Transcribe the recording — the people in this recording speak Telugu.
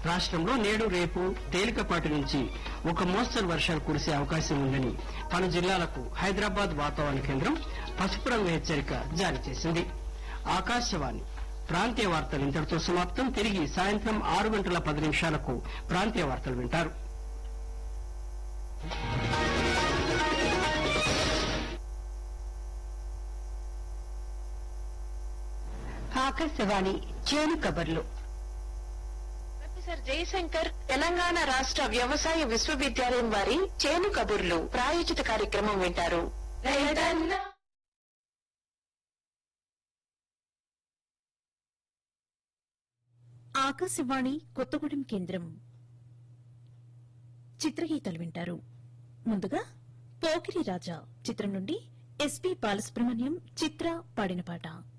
రాష్ట్రంలో నేడు రేపు తేలికపాటి నుంచి ఒక మోస్తరు వర్షాలు కురిసే అవకాశం ఉందని పలు జిల్లాలకు హైదరాబాద్ వాతావరణ కేంద్రం పసుపు రంగు హెచ్చరిక జారీ చేసింది ఆకాశవాణి ప్రాంతీయ వార్తలు ఇంతటితో సమాప్తం తిరిగి సాయంత్రం ఆరు గంటల పది నిమిషాలకు ప్రాంతీయ వార్తలు వింటారు ఆకాశవాణి చేను కబర్లు ప్రొఫెసర్ జయశంకర్ తెలంగాణ రాష్ట్ర వ్యవసాయ విశ్వవిద్యాలయం వారి చేను కబుర్లు ప్రాయోజిత కార్యక్రమం వింటారు రైతన్న ఆకాశవాణి కొత్తగూడెం కేంద్రం చిత్రగీతాలు వింటారు ముందుగా పోకిరి రాజా చిత్రం నుండి ఎస్పి బాలసుబ్రహ్మణ్యం చిత్ర పాడిన పాట